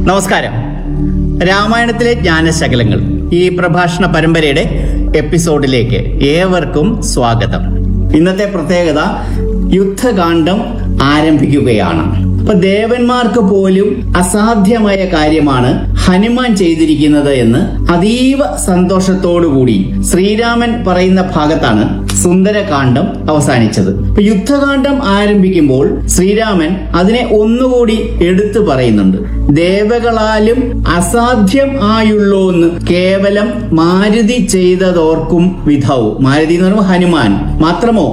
നമസ്കാരം രാമായണത്തിലെ ജ്ഞാനശകലങ്ങൾ ഈ പ്രഭാഷണ പരമ്പരയുടെ എപ്പിസോഡിലേക്ക് ഏവർക്കും സ്വാഗതം ഇന്നത്തെ പ്രത്യേകത യുദ്ധകാന്ഡം ആരംഭിക്കുകയാണ് അപ്പൊ ദേവന്മാർക്ക് പോലും അസാധ്യമായ കാര്യമാണ് ഹനുമാൻ ചെയ്തിരിക്കുന്നത് എന്ന് അതീവ സന്തോഷത്തോടുകൂടി ശ്രീരാമൻ പറയുന്ന ഭാഗത്താണ് സുന്ദരകാന്ഡം അവസാനിച്ചത് ഇപ്പൊ യുദ്ധകാന്ഡം ആരംഭിക്കുമ്പോൾ ശ്രീരാമൻ അതിനെ ഒന്നുകൂടി എടുത്തു പറയുന്നുണ്ട് ദേവകളാലും അസാധ്യം ആയുള്ളോന്ന് കേവലം മാരുതി ചെയ്തതോർക്കും വിധവും മാരുതി എന്ന് പറയുമ്പോൾ ഹനുമാൻ മാത്രമോ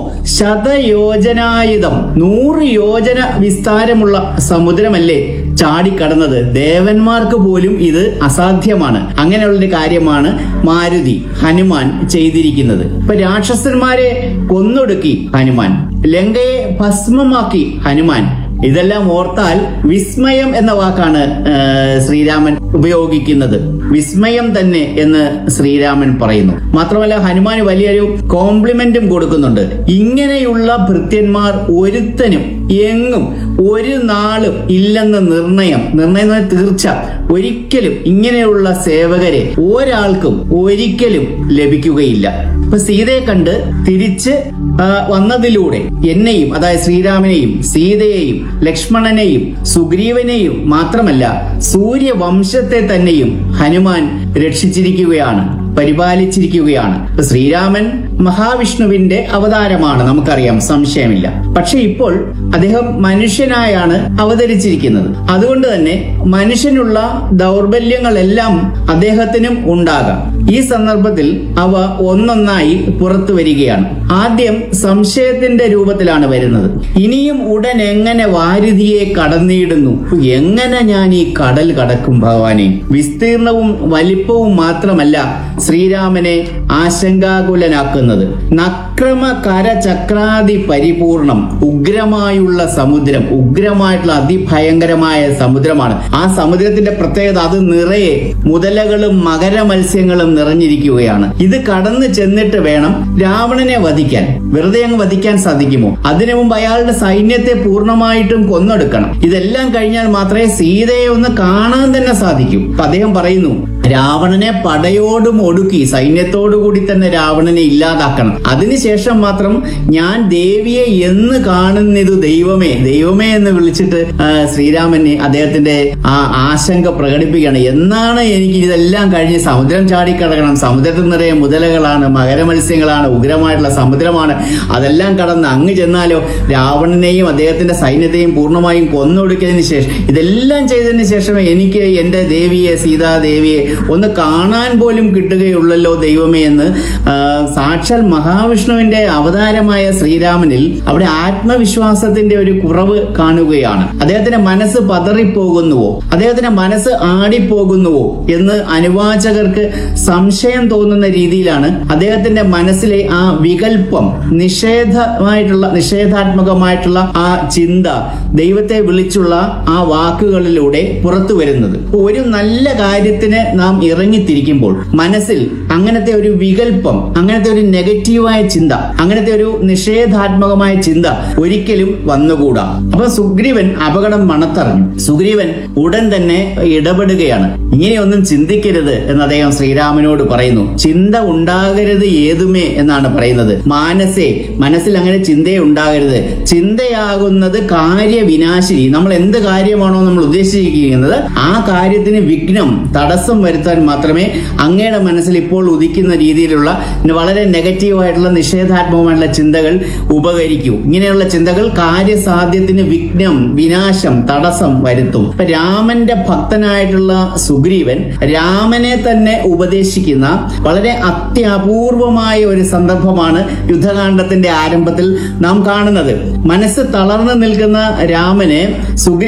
ശതയോജനായുധം നൂറ് യോജന വിസ്താരമുള്ള സമുദ്രമല്ലേ ചാടിക്കടന്നത് ദേവന്മാർക്ക് പോലും ഇത് അസാധ്യമാണ് അങ്ങനെയുള്ളൊരു കാര്യമാണ് മാരുതി ഹനുമാൻ ചെയ്തിരിക്കുന്നത് ഇപ്പൊ രാക്ഷസന്മാരെ കൊന്നൊടുക്കി ഹനുമാൻ ലങ്കയെ ഭസ്മമാക്കി ഹനുമാൻ ഇതെല്ലാം ഓർത്താൽ വിസ്മയം എന്ന വാക്കാണ് ആ, ശ്രീരാമൻ ഉപയോഗിക്കുന്നത് വിസ്മയം തന്നെ എന്ന് ശ്രീരാമൻ പറയുന്നു മാത്രമല്ല ഹനുമാൻ വലിയൊരു കോംപ്ലിമെന്റും കൊടുക്കുന്നുണ്ട് ഇങ്ങനെയുള്ള ഭൃത്യന്മാർ ഒരുത്തനും എങ്ങും ഒരു നാളും ഇല്ലെന്ന നിർണയം നിർണയം എന്ന് പറഞ്ഞാൽ തീർച്ച ഒരിക്കലും ഇങ്ങനെയുള്ള സേവകരെ ഒരാൾക്കും ഒരിക്കലും ലഭിക്കുകയില്ല ഇപ്പൊ സീതയെ കണ്ട് തിരിച്ച് ആ, വന്നതിലൂടെ എന്നെയും അതായത് ശ്രീരാമനെയും സീതയെയും ലക്ഷ്മണനെയും സുഗ്രീവനെയും മാത്രമല്ല സൂര്യവംശത്തെ തന്നെയും ഹനുമാൻ രക്ഷിച്ചിരിക്കുകയാണ് പരിപാലിച്ചിരിക്കുകയാണ് ഇപ്പൊ ശ്രീരാമൻ മഹാവിഷ്ണുവിന്റെ അവതാരമാണ് നമുക്കറിയാം സംശയമില്ല പക്ഷെ ഇപ്പോൾ അദ്ദേഹം മനുഷ്യനായാണ് അവതരിച്ചിരിക്കുന്നത് അതുകൊണ്ട് തന്നെ മനുഷ്യനുള്ള ദൗർബല്യങ്ങളെല്ലാം അദ്ദേഹത്തിനും ഉണ്ടാകാം ഈ സന്ദർഭത്തിൽ അവ ഒന്നൊന്നായി പുറത്തു വരികയാണ് ആദ്യം സംശയത്തിന്റെ രൂപത്തിലാണ് വരുന്നത് ഇനിയും ഉടൻ എങ്ങനെ വാരുതിയെ കടന്നിടുന്നു എങ്ങനെ ഞാൻ ഈ കടൽ കടക്കും ഭഗവാനെ വിസ്തീർണവും വലിപ്പവും മാത്രമല്ല ശ്രീരാമനെ ആശങ്കാകുലനാക്കുന്നത് നക്രമ കരചക്രാതി പരിപൂർണം ഉഗ്രമായുള്ള സമുദ്രം ഉഗ്രമായിട്ടുള്ള അതിഭയങ്കരമായ സമുദ്രമാണ് ആ സമുദ്രത്തിന്റെ പ്രത്യേകത അത് നിറയെ മുതലകളും മകര മത്സ്യങ്ങളും നിറഞ്ഞിരിക്കുകയാണ് ഇത് കടന്നു ചെന്നിട്ട് വേണം രാവണനെ വധിക്കാൻ വെറുതെ അങ്ങ് വധിക്കാൻ സാധിക്കുമോ അതിനു മുമ്പ് അയാളുടെ സൈന്യത്തെ പൂർണ്ണമായിട്ടും കൊന്നൊടുക്കണം ഇതെല്ലാം കഴിഞ്ഞാൽ മാത്രമേ സീതയെ ഒന്ന് കാണാൻ തന്നെ സാധിക്കൂ അപ്പൊ അദ്ദേഹം പറയുന്നു രാവണനെ പടയോടും ഒടുക്കി സൈന്യത്തോടു കൂടി തന്നെ രാവണനെ ഇല്ലാതാക്കണം അതിനുശേഷം മാത്രം ഞാൻ ദേവിയെ എന്ന് കാണുന്നിതു ദൈവമേ ദൈവമേ എന്ന് വിളിച്ചിട്ട് ആ, ശ്രീരാമനെ അദ്ദേഹത്തിന്റെ ആ ആശങ്ക പ്രകടിപ്പിക്കുകയാണ് എന്നാണ് എനിക്ക് ഇതെല്ലാം കഴിഞ്ഞ് സമുദ്രം ചാടിക്കടക്കണം സമുദ്രത്തിൽ നിറയെ മുതലകളാണ് മകരമത്സ്യങ്ങളാണ് ഉഗ്രമായിട്ടുള്ള സമുദ്രമാണ് അതെല്ലാം കടന്ന് അങ്ങ് ചെന്നാലോ രാവണനെയും അദ്ദേഹത്തിന്റെ സൈന്യത്തെയും പൂർണ്ണമായും കൊന്നൊടുക്കിയതിന് ശേഷം ഇതെല്ലാം ചെയ്തതിന് ശേഷമേ എനിക്ക് എന്റെ ദേവിയെ സീതാദേവിയെ ഒന്ന് കാണാൻ പോലും കിട്ടുകയുള്ളല്ലോ ദൈവമേ എന്ന് ആ, സാക്ഷാൽ മഹാവിഷ്ണുവിന്റെ അവതാരമായ ശ്രീരാമനിൽ അവിടെ ആത്മവിശ്വാസത്തിന്റെ ഒരു കുറവ് കാണുകയാണ് അദ്ദേഹത്തിന്റെ മനസ്സ് പതറിപ്പോകുന്നുവോ അദ്ദേഹത്തിന്റെ മനസ്സ് ആടിപ്പോകുന്നുവോ എന്ന് അനുവാചകർക്ക് സംശയം തോന്നുന്ന രീതിയിലാണ് അദ്ദേഹത്തിന്റെ മനസ്സിലെ ആ വികല്പം നിഷേധമായിട്ടുള്ള നിഷേധാത്മകമായിട്ടുള്ള ആ ചിന്ത ദൈവത്തെ വിളിച്ചുള്ള ആ വാക്കുകളിലൂടെ പുറത്തു വരുന്നത് ഒരു നല്ല കാര്യത്തിന് നാം ഇറങ്ങിത്തിരിക്കുമ്പോൾ മനസ്സിൽ അങ്ങനത്തെ ഒരു വികല്പം അങ്ങനത്തെ ഒരു നെഗറ്റീവായ ചിന്ത അങ്ങനത്തെ ഒരു നിഷേധാത്മകമായ ചിന്ത ഒരിക്കലും വന്നുകൂടാ അപ്പൊ സുഗ്രീവൻ അപകടം മണത്തറിഞ്ഞു സുഗ്രീവൻ ഉടൻ തന്നെ ഇടപെടുകയാണ് ഇങ്ങനെയൊന്നും ചിന്തിക്കരുത് എന്ന് അദ്ദേഹം ശ്രീരാമനോട് പറയുന്നു ചിന്ത ഉണ്ടാകരുത് ഏതുമേ എന്നാണ് പറയുന്നത് മാനസേ മനസ്സിൽ അങ്ങനെ ചിന്തയെ ഉണ്ടാകരുത് ചിന്തയാകുന്നത് കാര്യവിനാശിനി നമ്മൾ എന്ത് കാര്യമാണോ നമ്മൾ ഉദ്ദേശിച്ചിരിക്കുന്നത് ആ കാര്യത്തിന് വിഘ്നം തടസ്സം വരുത്താൻ മാത്രമേ അങ്ങയുടെ മനസ്സിൽ ഇപ്പോൾ ഉദിക്കുന്ന രീതിയിലുള്ള വളരെ നെഗറ്റീവായിട്ടുള്ള നിഷേധാത്മകമായിട്ടുള്ള ചിന്തകൾ ഉപകരിക്കൂ ഇങ്ങനെയുള്ള ചിന്തകൾ കാര്യസാധ്യത്തിന് വിഘ്നം വിനാശം തടസ്സം വരുത്തും ഇപ്പൊ രാമന്റെ ഭക്തനായിട്ടുള്ള സുഗ്രീവൻ രാമനെ തന്നെ ഉപദേശിക്കുന്ന വളരെ അത്യപൂർവമായ ഒരു സന്ദർഭമാണ് യുദ്ധകാണ്ഡത്തിന്റെ ആരംഭത്തിൽ നാം കാണുന്നത് മനസ്സ് തളർന്നു നിൽക്കുന്ന രാമനെ സുഗ്രീവൻ